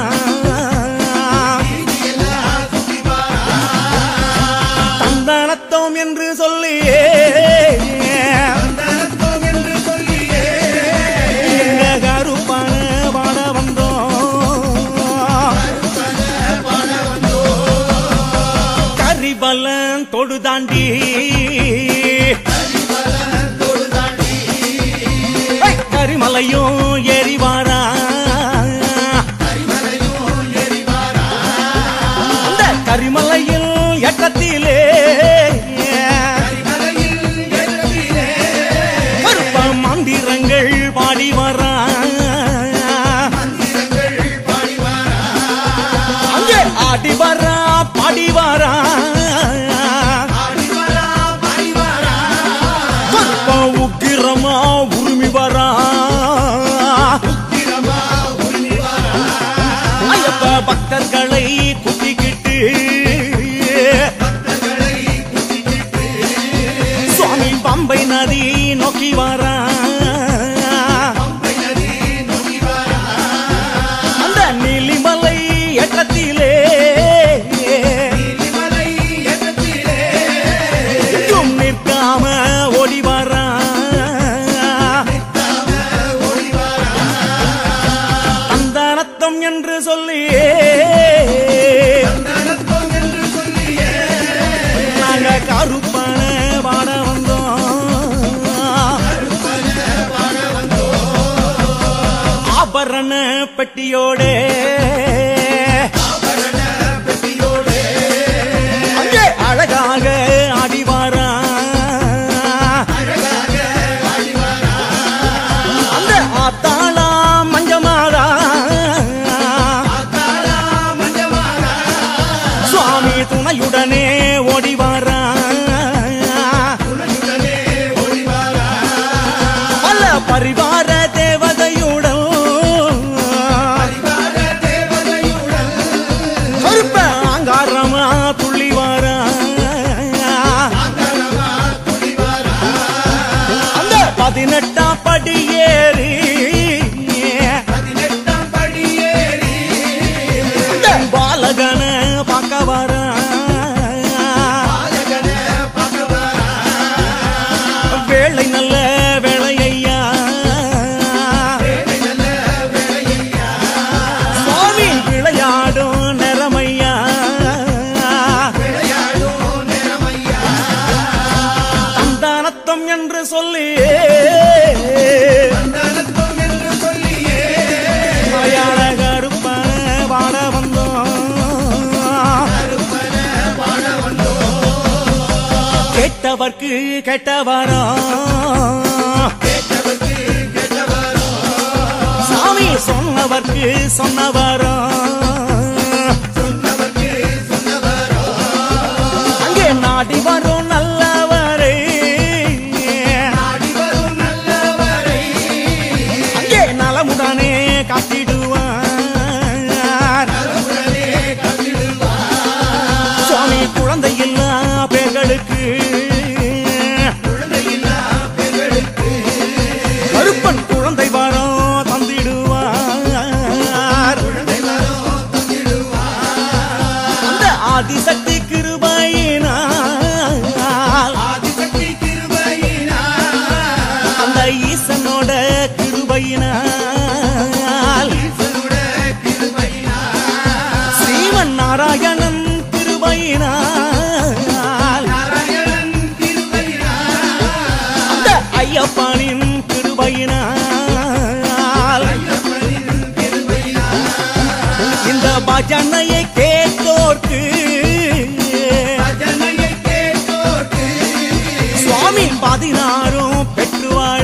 தந்தானத்தோம் என்று சொல்லி தனத்தம் என்று சொல்லியே எங்க கருப்பான பாட வந்தோம் கரிபலன் தொடு தாண்டி ஐ, கரிமலையும் ஏறி வாரா அந்த கரிமலையில் எட்டத்திலே கருப்ப மந்திரங்கள் பாடி வரா அங்கே ஆடி வரா பாடி வரா கருப்ப உக்கிரமா உரிமை வரா ஐயப்ப பக்தர்களை குத்திக்கிட்டு சுவாமி பம்பை நதி நோக்கி வரா அந்த நீலிமலை ஏற்றத்திலே எங்கும் நிற்காம ஓடி வரா தந்தானத்தம் என்று சொல்லி நாங்க கருப்பான பாட வந்தோம் ஆபரண பெட்டியோடே அங்கே அழகாக ஆடிவாரா அந்த ஆத்தாளா மஞ்சமாடா சுவாமி துணையுடனே ஓடிவாரா பல பரிவார தேவதையுடன் கருப்ப ஆங்காரமா துள்ளி வாரா அந்த பதினெட்டாம் படி ஏறி அந்த பாலகன பார்க்க வரா வேலை நல்ல வேலையா சுவாமி விளையாடும் நிற கேட்டவர்க்கு கெட்டவரா சாமி சொன்னவர்க்கு சொன்னவரா அங்கே நாடி வரும் நல்லவரே அங்கே நலமுடனே காத்திடுவார் சுவாமி குழந்தை இல்லா பேர்களுக்கு கருப்பன் குழந்தை வரம் தந்திடுவார் அந்த ஆதிசக்தி கிருபையினால் அந்த ஈசனோட கிருபையினால் ஸ்ரீமன் நாராயணன் கிருபையினால் அந்த ஐயப்பனின் கிருபையினால் இந்த பஜனையை கேட்டோர்க்கு சுவாமி பதினாறும் பெற்று வாழ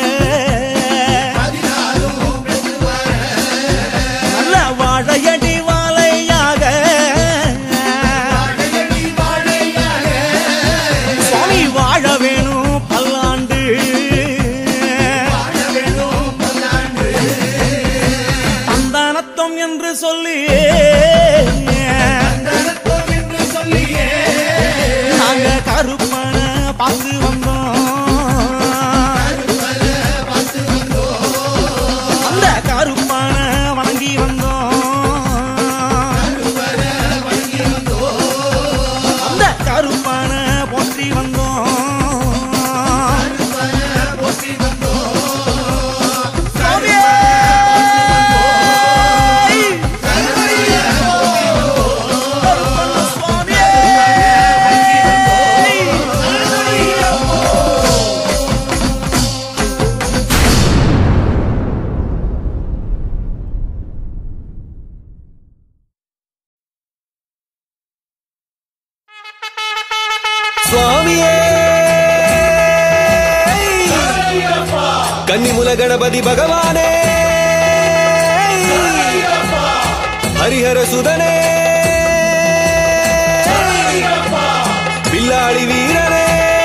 நல்ல வாழையடி வாழையாக சுவாமி வாழ வேணும் பல்லாண்டு சந்தானத்தம் என்று சொல்லி நாங்க கருப்பன பார்த்து வந்தோம் அந்த கருப்பன வணங்கி வந்தோம் அந்த கருப்பன போற்றி வந்தோம் சுவாமியே! கருப்பண்ண சுவாமியே! சுவாமியே கன்னிமுல கணபதி பகவானே ஹரிஹர சுதனே பில்லாளி வீரனே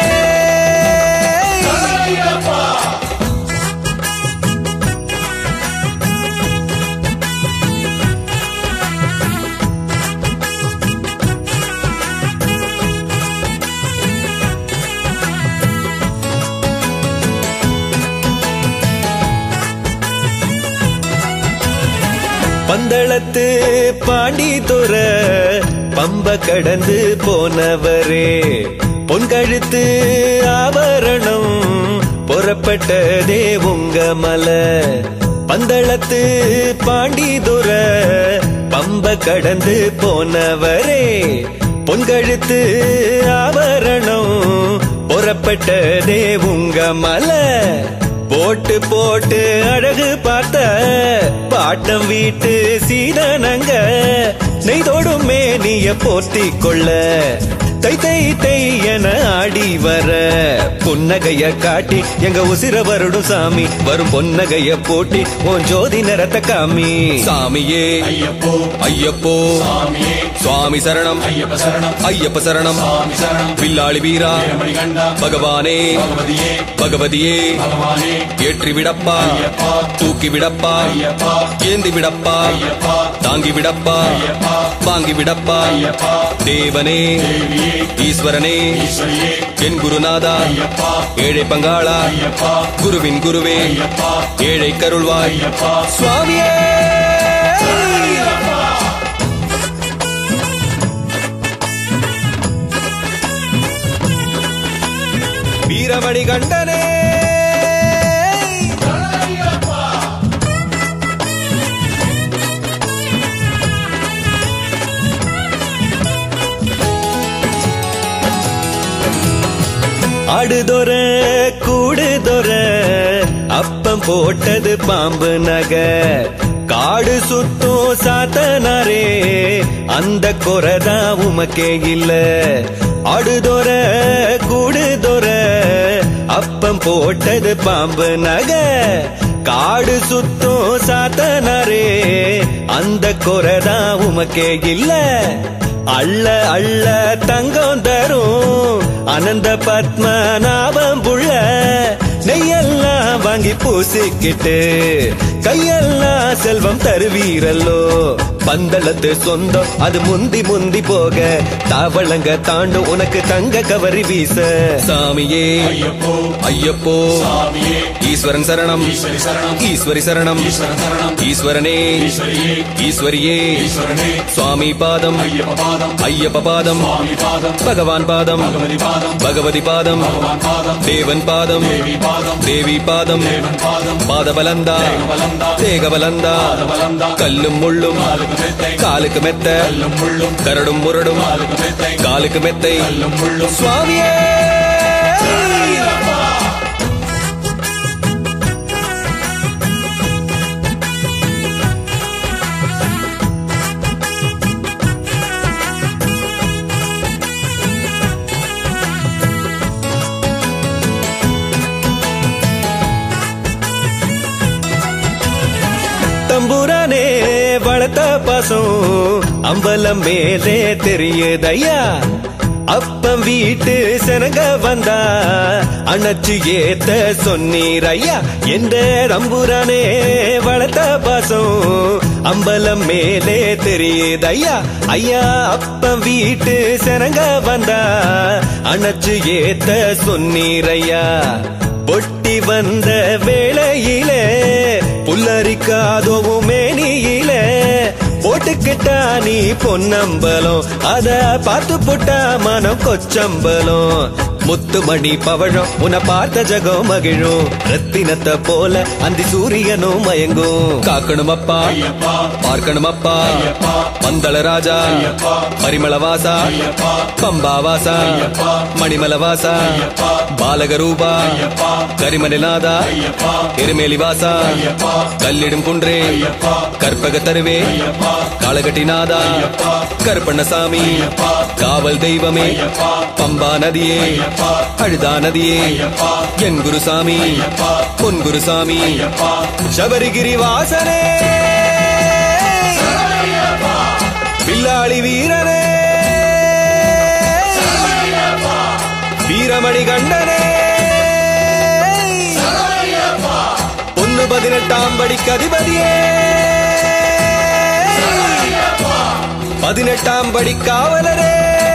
பந்தளத்து பாண்டி துற பம்ப கடந்து போனவரே பொன்கழுத்து ஆபரணம் புறப்பட்டதே உங்க மலை பந்தளத்து பாண்டி துற பம்ப கடந்து போனவரே பொன்கழுத்து ஆபரணம் புறப்பட்டதே உங்க மலை போட்டு போட்டு அழகு பார்த்த பாட்டம் வீட்டு சீதனங்க நெய்தோடும் மேனிய போர்த்தி கொள்ள தை தை தை என ஆடி வர புன்னகைய காட்டி எங்க உசிர வருடும் சாமி வரும் பொன்னகைய போட்டி உன் ஜோதி நிறத்த காமி சாமியே ஐயப்போ ஐயப்போ சுவாமி சரணம் ஐயப்ப சரணம் ஐயப்ப சரணம் வில்லாளி வீரா பகவானே பகவதியே ஏற்றி விடப்பா தூக்கி விடப்பா ஏந்தி விடப்பா தாங்கி விடப்பா வாங்கி விடப்பா தேவனே ஈஸ்வரனே என் குருநாதா ஏழை பங்காளா குருவின் குருவே ஏழை கருள்வாய் சுவாமியே வீரமணி கண்டனே ஆடுதொர கூடுதொர அப்பம் போட்டது பாம்பு நக காடு சுத்தும் சாத்தனாரே அந்த குறைதான் உமக்கே இல்ல அடுதொர கூடுதொர அப்பம் போட்டது பாம்பு நகை காடு சுத்தம் சாத்தனாரே அந்த குறைதான் உமக்கே இல்ல அள்ள அள்ள தங்கம் தரும் அனந்த பத்மநாபம் புள்ள நெய்யெல்லாம் வாங்கி பூசிக்கிட்டு கையெல்லாம் செல்வம் தருவீரல்லோ பந்தளத்து சொந்தம் அது முந்தி முந்தி போக தாவளங்க தாண்டும் உனக்கு தங்க கவரி வீச சாமியே ஐயப்போ ஈஸ்வரன் சரணம் ஈஸ்வரி சரணம் ஈஸ்வரனே ஈஸ்வரியே சுவாமி பாதம் ஐயப்ப பாதம் பகவான் பாதம் பகவதி பாதம் தேவன் பாதம் தேவி பாதம் பாதபலந்தா தேகபலந்தா கல்லும் முள்ளும் காலுக்கு மெத்த கரடும் முரடும் காலுக்கு மெத்தை சுவாமியே தம்புரானே வளர்த்த பாசம் அம்பலம் மேலே தெரியுதையா அப்பம் வீட்டு செனங்க வந்தா அணைச்சு ஏத்த சொன்னீர் ஐயா எந்த தம்புரானே வளர்த்த பாசம் அம்பலம் மேலே தெரியுதையா ஐயா அப்பம் வீட்டு செனங்க வந்தா அணைச்சு ஏத்த சொன்னீர் ஐயா பொட்டி வந்த வேளையிலே புல்லரிக்காதோவும் மேனியிலே போட்டுக்கிட்டா நீ பொன்னம்பலம் அத பார்த்து புட்டா மனம் கொச்சம்பலம் முத்துமணி பவழம் உன்னை பார்த்த ஜகம் மகிழும் ரத்தினத்தை போல அந்தி சூரியனும் மயங்கும் காக்கணும் அப்பா பார்க்கணும் அப்பா பந்தள ராஜா பரிமள வாசா பம்பா வாசா மணிமல வாசா பாலக ரூபா கரிமணிநாதா எருமேலி வாசா கல்லிடும் குன்றே கற்பக தருவே காலகட்டிநாதா கருப்பண்ணசாமி காவல் தெய்வமே பம்பா நதியே அழுதா நதியே என் குருசாமி பொன் குருசாமி சபரிகிரி வாசனே பில்லாளி வீரனே வீரமணி கண்டனே ஒன்னு பதினெட்டாம் படிக்கு அதிபதியே பதினெட்டாம் படி காவலரே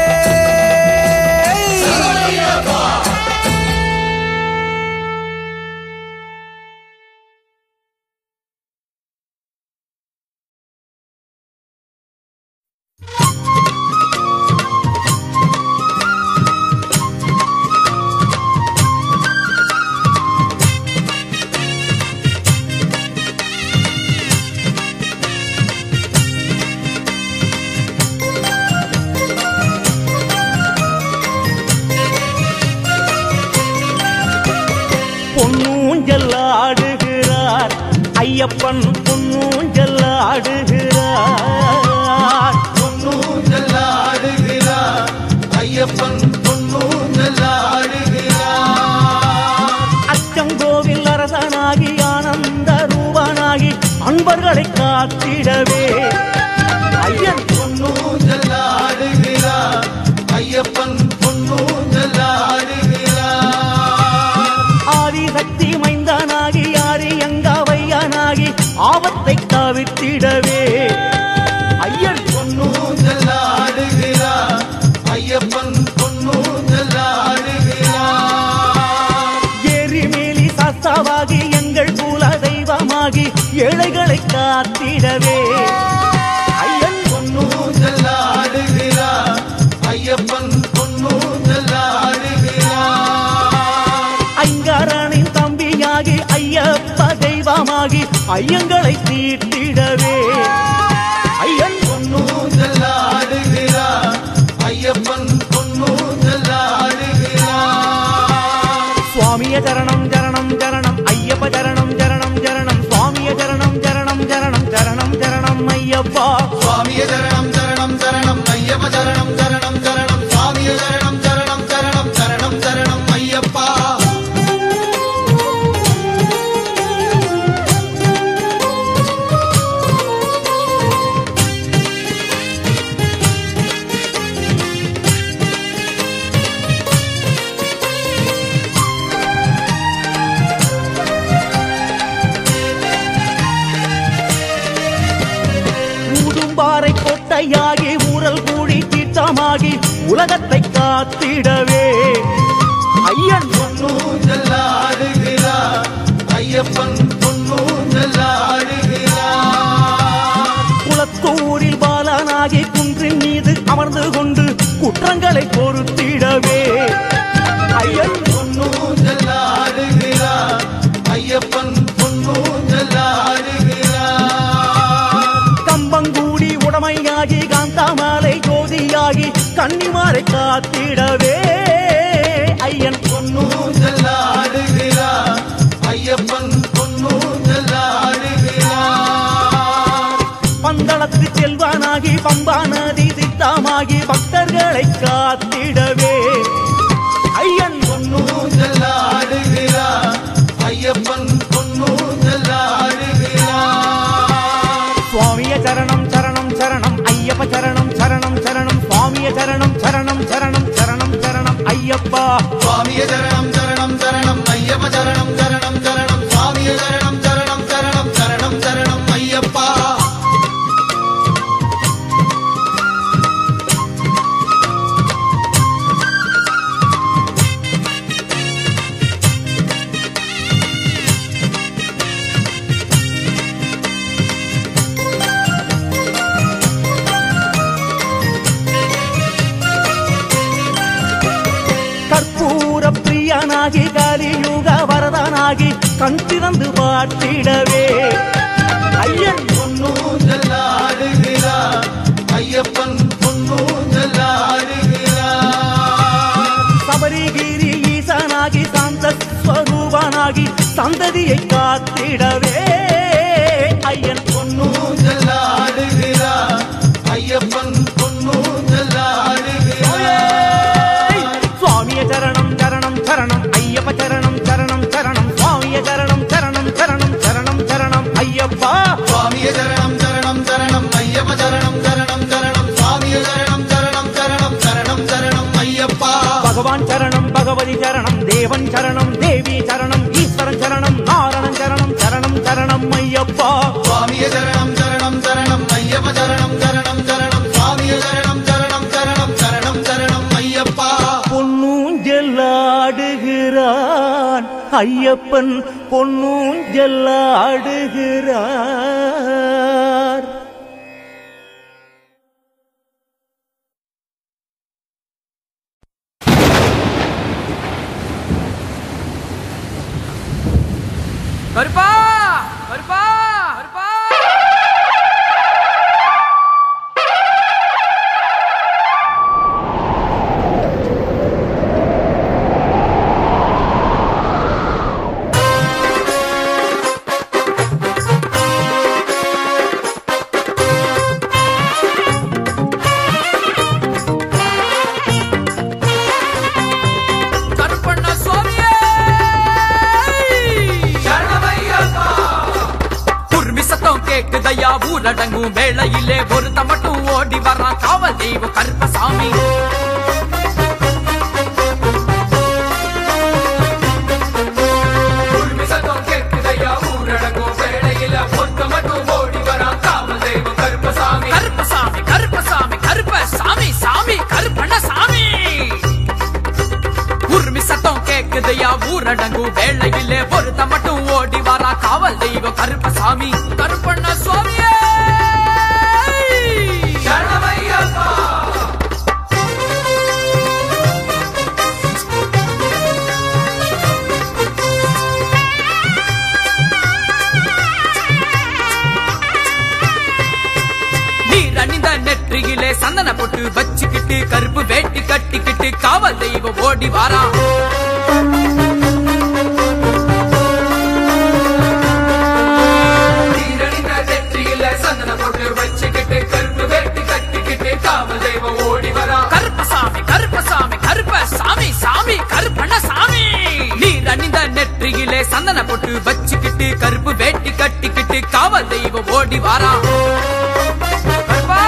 பொன்னூஞ்சல் ஆடுகிறார் ஐயப்பன் பொன்னூஞ்சல் ஆடுகிறார் பொன்னூஞ்சல் ஆடுகிறார் ஐயப்பன் பொன்னூஞ்சல் ஆடுகிறார் அச்சங்கோவில் அரசனாகி ஆனந்த ரூபனாகி அன்பர்களை காத்திடவே ஐயன் பொன்னூஞ்சல் ஆடுகிறார் ஐயப்பன் பொன்னூஞ்சல் ஆடுகிறார் ஆதிசக்தி மைந்தனாகி ஆதி எங்காவையனாகி ஆபத்தை தவிர்த்திடவே ஐயன் பொன்னூஞ்சல் ஆடுகிறார் ஐயப்பன் பொன்னூஞ்சல் ஆடுகிறார் எரிமேலி சஸ்தாவாகி எங்கள் குல தெய்வமாகி ஏழைகளை காத்திடவே ஐயன் பொன்னூஞ்சல் ஆடுகிறார் ஐயப்பன் பொன்னூஞ்சல் ஆடுகிறார் ஐங்கரனின் தம்பியாகி ஐயப்ப தெய்வமாகி ஐயங்களை தீர்த்திடவே ஐயன் பொன்னூஞ்சல் ஆடுகிறார் ஐயப்பன் பொன்னூஞ்சல் ஆடுகிறார் சுவாமிய சரணம் சரணம் சரணம் ஐயப்ப சரணம் சரணம் சரணம் சுவாமிய சரணம் சரணம் சரணம் சரணம் சரணம் ஐயப்பா சுவாமிய சரணம் சரணம் சரணம் உண்டையாகி ஊரல் கூடி தீட்டமாகி உலகத்தை காத்திடவே ஐயன் பொன்னூஞ்சல் ஆடுகிறார் ஐயப்பன் பொன்னூஞ்சல் ஆடுகிறார் குளத்தூரில் பாலனாகி குன்றின் மீது அமர்ந்து கொண்டு குற்றங்களை பொறுத்திடவே ஐயன் பொன்னூஞ்சல் ஆடுகிறார் ஐயப்பன் பொன்னூஞ்சல் ஆடுகிறார் கம்பங்கூடி உடமையாகி காந்தாமாலை ஜோதியாகி கன்னிமாரை காத்திடவே ஐயன் பொன்னூஞ்சல் ஆடுகிறார் ஐயப்பன் பொன்னூஞ்சல் ஆடுகிறார் பந்தளத்து செல்வானாகி பம்பா நதி திட்டமாகி பக்தர்களை காத்திடவே ஐயன் பொன்னூஞ்சல் ஆடுகிறார் ஐயப்பன் பொன்னூஞ்சல் ஆடுகிறார் சுவாமிய சரணம் சரணம் சரணம் ஐயப்ப சரணம் சரணம் சரணம் சுவாமிய சரணம் சரணம் சரணம் சரணம் சரணம் ஐயப்பா சுவாமிய சரணம் சரணம் சரணம் ஐயப்ப சரணம் சரணம் சரணம் சுவாமிய சரணம் சரணம் சரணம் சரணம் சரணம் ஐயப்பா கற்பூர பிரியனாகி கலியுக வரதனாகி கண் திறந்து பார்த்திடவே ஐயன் பொன்னூஞ்சல் ஆடுகிறார் ஐயப்பன் பொன்னூஞ்சல் ஆடுகிறார் சபரிகிரி ஈசனாகி சாந்த ஸ்வரூபனாகி சந்ததியை காத்திடவே ஐயன் பொன்னூஞ்சல் ஆடுகிறார் ஐயப்பன் பொன்னூஞ்சல் ஆடுகிறார் சுவாமிய சரணம் சரணம் சரணம் ஐயப்ப சரணம் சரணம் சரணம் சுவாமிய சரணம் சரணம் சரணம் சரணம் சரணம் ஐயப்பா சுவாமிய சரணம் சரணம் சரணம் ஐயப்ப சரணம் சரணம் சரணம் சுவாமிய சரணம் சரணம் சரணம் சரணம் சரணம் ஐயப்பா பகவான் சரணம் பகவதி சரணம் தேவன் சரணம் தேவி சரணம் ஈஸ்வரன் சரணம் நாரணன் சரணம் சரணம் சரணம் ஐயப்பா சுவாமிய சரணம் சரணம் சரணம் ஐயப்ப சரணம் சரணம் சரணம் சுவாமிய சரணம் சரணம் சரணம் சரணம் சரணம் ஐயப்பா பொன்னூஞ்செல்லாடுகிறான் ஐயப்பன் பொன்னூஞ்செல்லாடுகிறார் கருப்பா கருப்பா கருப்பா கருப்பண்ண சுவாமியே சரணமையப்பா குருமி சத்தம் கேக்குதையா ஊரடங்கும் வேளையிலே ஒருத்த மட்டும் ஓடி வரான் காவல் தெய்வம் கருப்பசாமி குருமி சத்தம் கேட்குதையா ஊரடங்கும் வேளையில ஒருத்த மட்டும் ஓடி வரான் காவல் தெய்வம் கருப்பசாமி கருப்பசாமி கருப்பசாமி கருப்பசாமி சாமி கருப்பண்ண சாமி உருமி சத்தம் கேக்குதையா ஊரடங்கும் வேளையிலே ஒருத்த மட்டும் ஓடி வரா காவல் தெய்வம் கருப்பசாமி கருப்பண்ண சுவாமியே சரணமையப்பா நீர் அணிந்த நெற்றியிலே சந்தன பொட்டு வச்சுக்கிட்டு கருப்பு வேட்டி கட்டிக்கிட்டு காவல் தெய்வம் ஓடி வாரா நீரணிந்த நெற்றியில சந்தன பொட்டு வச்சுக்கிட்டு கருப்பு வேட்டி கட்டிக்கிட்டு காவல் தெய்வம் ஓடி வரா கருப்பசாமி கருப்பசாமி கருப்பசாமி சாமி கருப்பண்ண சாமி நீர் அணிந்த நெற்றியிலே சந்தன பொட்டு வச்சுக்கிட்டு கருப்பு வேட்டி கட்டிக்கிட்டு காவல் தெய்வம் ஓடி வாரா கருப்பா!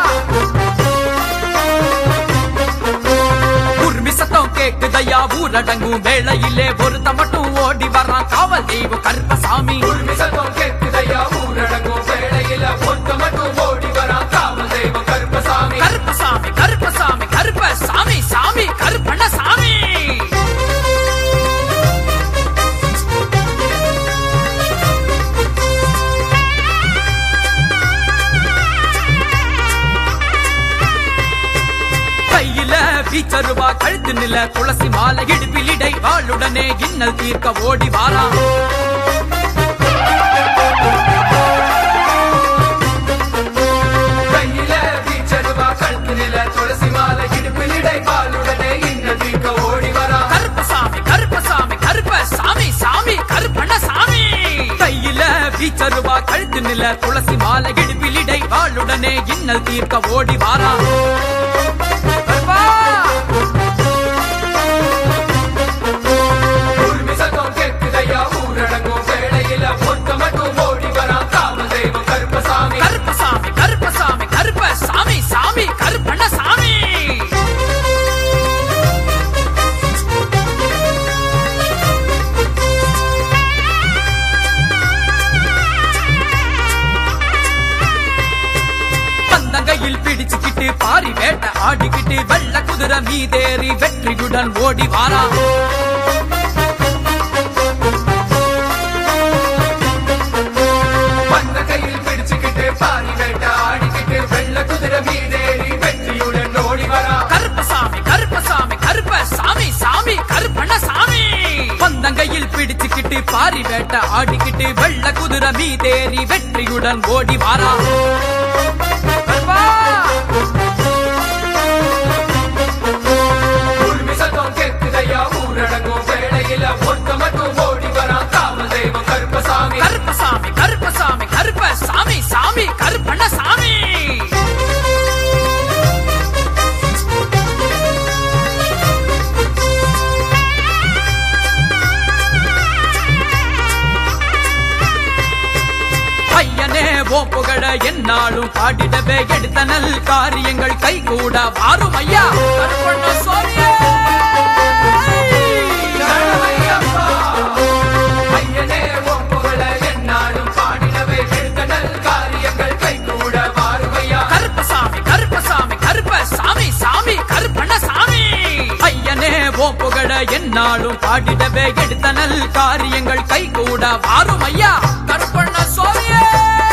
உருமி சத்தம் கேக்குதையா ஊரடங்கும் வேளையிலே ஒருத்த மட்டும் ஓடி வரான் காவல் தெய்வம் கருப்பசாமி குருமி சத்தம் கேட்குதையா ஊரடங்கும் வேளையில ஒருத்த மட்டும் ஓடி வரா காவல் தெய்வம் கருப்பசாமி வீச்சருவா கழுத்து நில துளசி மாலை இடுப்பில் இடை வாளுடனே இன்னல் தீர்க்க ஓடி வாரா கையில வீச்சருவா கழுத்து நில துளசி மாலை இடுப்பில் இடை பாலுடனே இன்ன தீர்க்க ஓடி வரா கருப்பசாமி கருப்பசாமி கருப்ப சாமி சாமி கருப்பண்ண சாமி கையில வீச்சருவா கழுத்து நில துளசி மாலை இடுப்பில் இடை வாளுடனே இன்னல் தீர்க்க ஓடி வாரா கருப்பா! உரிமை சத்தம் கேட்குதையா ஊரடங்கும் வேளையில ஒட்ட மட்டும் ஓடி வரா காமதேவம் கருப்பசாமி கருப்பசாமி கருப்பசாமி கருப்ப சாமி சாமி கருப்பண்ண சாமி பந்தங்கையில் பிடிச்சுக்கிட்டு பாரி வேட்டை ஆடிக்கிட்டு வெள்ள குதிரை மீதேறி வெற்றியுடன் ஓடி வாரா வந்த கையில் பிடிச்சுக்கிட்டு பாரி வேட்ட ஆடிக்கிட்டு வெள்ள குதிரை மீதேறி வெற்றியுடன் ஓடி வரா கருப்பசாமி கருப்பசாமி கருப்ப சாமி சாமி கருப்பண்ண சாமி பந்தங்கையில் பிடிச்சுக்கிட்டு பாரி வேட்டை ஆடிக்கிட்டு வெள்ள குதிரை மீதேறி வெற்றியுடன் ஓடி வாரா கருப்பா! உரிமை சத்தம் கேட்குதையா ஊரடங்கும் வேளையில ஒட்ட மட்டும் ஓடி வரா காமதேவம் கருப்பசாமி கருப்பசாமி கருப்பசாமி கருப்ப சாமி சாமி கருப்பண்ண சாமி ஐயனே ஓ புகழ என்னாலும் பாடிடவே எடுத்த நல் காரியங்கள் கை கூட வாரும் ஐயா கருப்பண்ண சுவாமியே! சரணமையப்பா. ஐயனே உன் புகழ எந்நாளும் பாடிடவே எடுத்த நல் காரியங்கள் கைகூட வாருமையா கருப்பசாமி கருப்பசாமி கருப்ப சாமி சாமி கருப்பண்ண சாமி ஐயனே ஓ புகழ என்னாலும் பாடிடவே எடுத்த நல் காரியங்கள் கை கூட வாரும் ஐயா கருப்பண்ண சுவாமியே